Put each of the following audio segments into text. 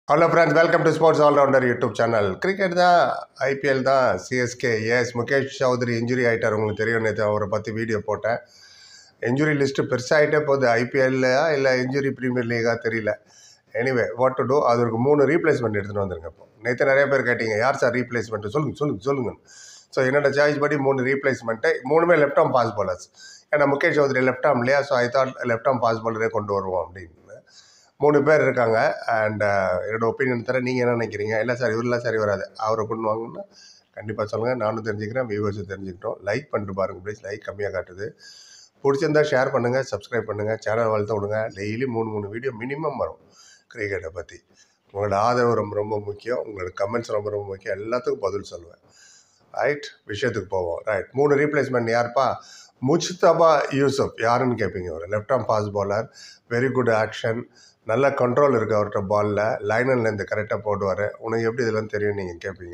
hello friends welcome to sports allrounder YouTube channel cricket தான் IPL தான் CSK எஸ் Mukesh Choudhary injury ஆகிட்டார் உங்களுக்கு தெரியும் நேற்று அவரை பற்றி வீடியோ போட்டேன் இன்ஜுரி லிஸ்ட்டு பெருசாகிட்டே போகுது ஐபிஎல்லையா இல்லை இன்ஜுரி ப்ரீமியர் லீகா தெரியல எனிவே வாட் டு டூ அதற்கு மூணு ரீப்ளேஸ்மெண்ட் எடுத்துகிட்டு வந்துருங்க இப்போ நேற்று நிறைய பேர் கேட்டீங்க யார் சார் ரீப்ளேஸ்மெண்ட்டு சொல்லுங்கள் சொல்லுங்கள் சொல்லுங்கள் ஸோ என்னோட சாய்ஸ் படி மூணு ரீப்ளேஸ்மெண்ட்டு மூணுமே லெஃப்ட் ஆம் பாஸ் பாலர்ஸ் ஏன்னா முகேஷ் சௌத்ரி லெஃப்ட் ஆம் இல்லையா so I thought left arm pace பாலரே கொண்டு வருவோம் அப்படின்னு மூணு பேர் இருக்காங்க அண்ட் என்னோட ஒப்பீனியன் தர நீங்கள் என்ன நினைக்கிறீங்க இல்லை சார் இவரெல்லாம் சரி வராது அவரை கொண்டு வாங்கன்னா கண்டிப்பாக சொல்லுங்கள் நானும் தெரிஞ்சுக்கிறேன் வியூவர்ஸும் தெரிஞ்சுக்கிட்டோம் லைக் பண்ணிட்டு பாருங்கள் ப்ளீஸ் லைக் கம்மியாக காட்டுது பிடிச்சிருந்தா ஷேர் பண்ணுங்கள் சப்ஸ்கிரைப் பண்ணுங்கள் சேனல் வளர்த்து விடுங்க டெய்லி மூணு மூணு வீடியோ மினிமம் வரும் கிரிக்கெட்டை பற்றி உங்களோட ஆதரவு ரொம்ப ரொம்ப முக்கியம் உங்களோட கமெண்ட்ஸ் ரொம்ப ரொம்ப முக்கியம் எல்லாத்துக்கும் பதில் சொல்லுவேன் ரைட் விஷயத்துக்கு போவோம் ரைட் மூணு ரீப்ளேஸ்மெண்ட் யாருப்பா முஜ்தபா யூசுப் யாருன்னு கேட்பீங்க ஒரு left arm fast bowler very good action நல்ல கண்ட்ரோல் இருக்குது அவர்கிட்ட பாலில் லைனர்லேருந்து கரெக்டாக போடுவார் உனக்கு எப்படி இதெல்லாம் தெரியும் நீங்கள் கேட்பீங்க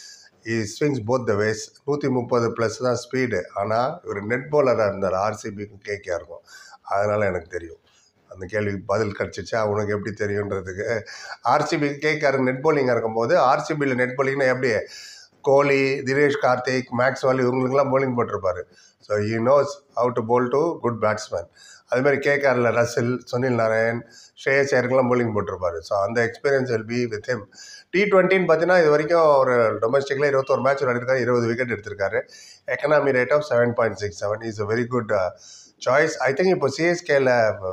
he swings both the ways நூற்றி முப்பது ப்ளஸ் தான் ஸ்பீடு ஆனால் இவர் நெட் பாலராக இருந்தார் ஆர்சிபிக்கு கேக்கே இருக்கும் அதனால் எனக்கு தெரியும் அந்த கேள்விக்கு பதில் கிடச்சிச்சா உனக்கு எப்படி தெரியுன்றதுக்கு ஆர்சிபிக்கு கேக்காரு நெட் bowling-ஆ இருக்கும்போது ஆர்சிபியில் நெட் bowling-னா எப்படி கோலி தினேஷ் கார்த்திக் மேக்ஸ்வால் இவங்களுக்குலாம் bowling போட்டிருப்பாரு so he knows how to bowl to good batsman அதுமாதிரி கேகேஆரில் ரசில் சுனில் நாராயண் ஸ்ரேயஸ் ஐயருக்கெல்லாம் bowling போட்டிருப்பாரு ஸோ அந்த experience will be with him T டுவெண்ட்டின்னு பார்த்தீங்கன்னா இது வரைக்கும் ஒரு டொமஸ்டிக்கில் இருபத்தோரு மேட்ச் விளையாடிருக்காரு இருபது விக்கெட் எடுத்திருக்காரு economy rate of seven point six seven is a very good choice I think இப்போ சிஎஸ்கேல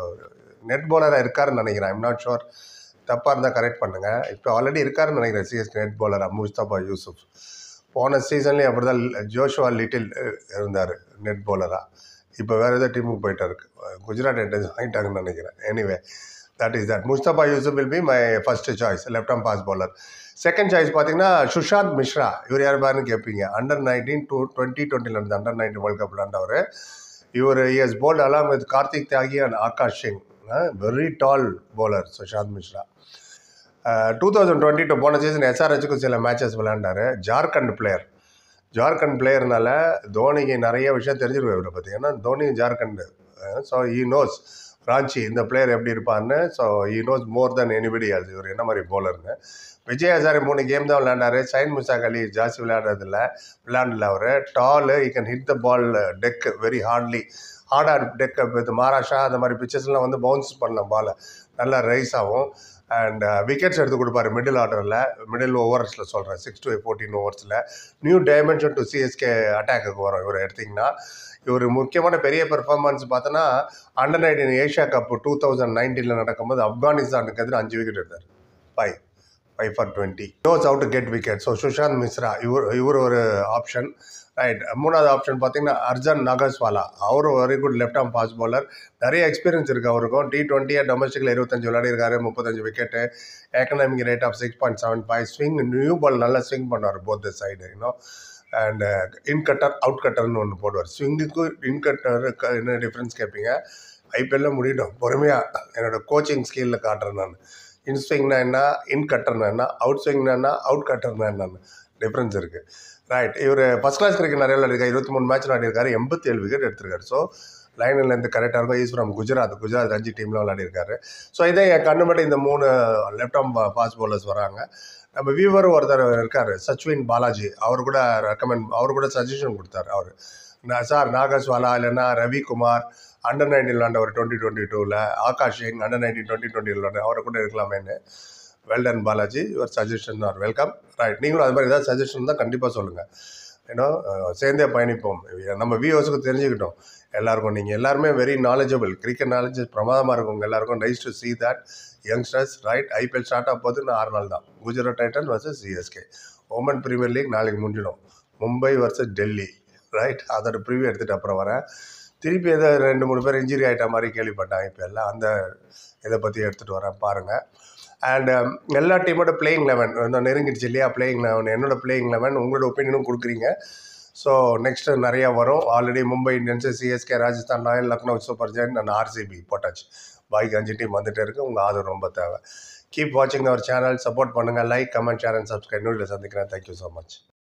நெட் பாலராக இருக்காருன்னு நினைக்கிறேன் ஐம் நாட் ஷுர் தப்பாக இருந்தால் கரெக்ட் பண்ணுங்கள் இப்போ ஆல்ரெடி இருக்காருன்னு நினைக்கிறேன் சிஎஸ்கே நெட் பாலராக முஸ்தபா யூசுப் போன சீசன்லேயும் அப்படி தான் ஜோஷுவா லிட்டில் இருந்தார் நெட் பாலராக இப்போ வேறு ஏதோ டீமுக்கு போயிட்டாரு குஜராத் டைட்டன்ஸ் வாங்கிட்டாங்கன்னு நினைக்கிறேன் anyway that is that Mustafa Yusuf will be my first choice left arm pace bowler second choice பார்த்தீங்கன்னா சுஷாந்த் மிஸ்ரா இவர் யார் பாருன்னு கேட்பீங்க அண்டர் நைன்டீன் டூ டுவெண்ட்டி டுவெண்ட்டியில் இருந்த அண்டர் நைன்டீன் வேர்ல்ட் கப் விளாண்டவர் இவர் is bowled along with Kartik Tyagi and Akash Singh very tall bowler Sushant Mishra two thousand twenty two போன சீசன் எஸ்ஆர்ஹெச்சுக்கும் சில மேட்சஸ் விளையாண்டாரு ஜார்க்கண்ட் பிளேயர் ஜார்க்கண்ட் பிளேயர்னால தோனிக்கு நிறைய விஷயம் தெரிஞ்சிருக்கும் இவரை பற்றி ஏன்னா Dhoni Jharkhand so he knows Ranchi இந்த பிளேயர் எப்படி இருப்பான்னு so he knows more than anybody அது இவர் என்ன மாதிரி போலர்னு விஜய் ஹசாரி மூணு கேம் தான் விளையாண்டாரு சைன் முசாக் அலி ஜாஸ்தி விளையாடுறதில்ல விளையாடல அவர் tall he can hit the ball deck very hardly ஹார்டாக டெக் வித் மகாராஷ்டிரா அந்த மாதிரி பிச்சர்ஸ்லாம் வந்து பவுன்ஸ் பண்ணலாம் பாலை நல்லா ரைஸ் ஆகும் அண்ட் விக்கெட்ஸ் எடுத்து கொடுப்பாரு மிடில் ஆர்டரில் மிடில் ஓவர்ஸில் சொல்கிறேன் சிக்ஸ் டு ஃபோர்டீன் ஓவர்ஸில் நியூ டைமென்ஷன் டு சிஎஸ்கே அட்டாக்குக்கு வரும் இவர் எடுத்திங்கன்னா இவர் முக்கியமான பெரிய பெர்ஃபார்மன்ஸ் பார்த்தோன்னா under nineteen Asia cup two thousand நைன்டீனில் நடக்கும்போது ஆப்கானிஸ்தானுக்கு எதிராக அஞ்சு விக்கெட் எடுத்தார் five five for twenty knows out to get wicket so Sushant Mishra இவர் இவர் ஒரு ஆப்ஷன் ரைட் மூணாவது ஆப்ஷன் பார்த்தீங்கன்னா அர்ஜன் நகஸ்வாலா அவரும் very good left arm fast bowler நிறைய எக்ஸ்பீரியன்ஸ் இருக்குது அவருக்கும் டி டுவெண்ட்டியாக டொமஸ்டிக்கில் இருபத்தஞ்சு விளையாடிருக்காரு முப்பத்தஞ்சு wicket economic rate of six point seven five swing new ball நல்லா ஸ்விங் பண்ணுவார் போத் த சைடு இன்னும் அண்ட் இன் கட்டர் அவுட் கட்டர்னு ஒன்று போடுவார் ஸ்விங்குக்கும் இன் கட்டர் என்ன டிஃப்ரென்ஸ் கேட்பீங்க ஐபிஎல்ல முடியட்டும் பொறுமையாக என்னோட கோச்சிங் ஸ்கில்லில் காட்டுறேன் நான் இன் ஸ்விங்னா என்ன இன் கட்டர்னா என்ன அவுட் ஸ்விங்னா என்ன அவுட் கட்டர்னா என்னன்னு டிஃப்ரென்ஸ் இருக்குது ரைட் இவர் ஃபஸ்ட் கிளாஸ் கிரிக்கெட் நிறைய விளையாடிருக்காரு இருபத்தி மூணு மேட்ச் விளையாடிருக்காரு எண்பத்தி ஏழு விக்கெட் எடுத்திருக்காரு ஸோ லைனிலேருந்து கரெக்டாக இருக்கும் ஈஸ் ஃப்ரம் குஜராத் குஜராத் ரஞ்சி டீமில் விளையாடிருக்காரு ஸோ இதே என் கண்ணு மட்டும் இந்த மூணு லெஃப்ட் ஆம் ஃபாஸ்ட் bowlers வராங்க நம்ம வியூவர் ஒருத்தர் இருக்கார் சச்வின் பாலாஜி அவர் கூட ரெக்கமெண்ட் அவர் கூட சஜஷன் கொடுத்தாரு அவர் நான் சார் நாகஸ்வாலா இல்லைன்னா ரவிக்குமார் அண்டர் நைன்டீன் விளாண்டவர் டுவெண்ட்டி டுவெண்ட்டி டூவில் Akash Singh under nineteen twenty twenty விளாண்டு அவரை கூட இருக்கலாமேன்னு well done Balaji your suggestion are welcome right நீங்களும் அது மாதிரி ஏதாவது சஜஷன் தான் கண்டிப்பாக சொல்லுங்கள் ஏன்னா சேர்ந்தே பயணிப்போம் நம்ம வியூவர்ஸுக்கு தெரிஞ்சுக்கிட்டோம் எல்லாருக்கும் நீங்கள் எல்லாருமே வெரி நாலேஜபிள் கிரிக்கெட் நாலேஜ் பிரமாதமாக இருக்கும் உங்கள் எல்லாருக்கும் nice to see that youngsters right IPL start ஆக போது இன்னும் ஆறு நாள் தான் Gujarat Titan versus CSK Oman Premier League நாளைக்கு முடிஞ்சிடும் மும்பை வர்சஸ் டெல்லி ரைட் அதோட ப்ரிவியூ எடுத்துகிட்டு அப்புறம் வரேன் திருப்பி ஏதோ ரெண்டு மூணு பேர் இன்ஜுரி ஆகிட்ட மாதிரி கேள்விப்பட்டேன் ஐபிஎல்ல அந்த இதை பற்றி எடுத்துகிட்டு வரேன் பாருங்கள் அண்ட் எல்லா டீமோட பிளேயிங் லெவன் இன்னும் நெருங்கிடுச்சு இல்லையா பிளேயிங் லெவன் என்னோட பிளேயிங் லெவன் உங்களோட ஒப்பீனியனும் கொடுக்குறீங்க ஸோ நெக்ஸ்ட்டு நிறையா வரும் already Mumbai Indians CSK Rajasthan Royal Lucknow Super Giants and RCB போட்டாச்சு பாய்க்கு அஞ்சு டீம் வந்துட்டே இருக்குது உங்கள் ஆதரவு ரொம்ப தேவை கீப் வாட்சிங் அவர் சேனல் சப்போர்ட் பண்ணுங்கள் like comment share and subscribe நூலில் சந்திக்கிறேன் தேங்க்யூ ஸோ மச்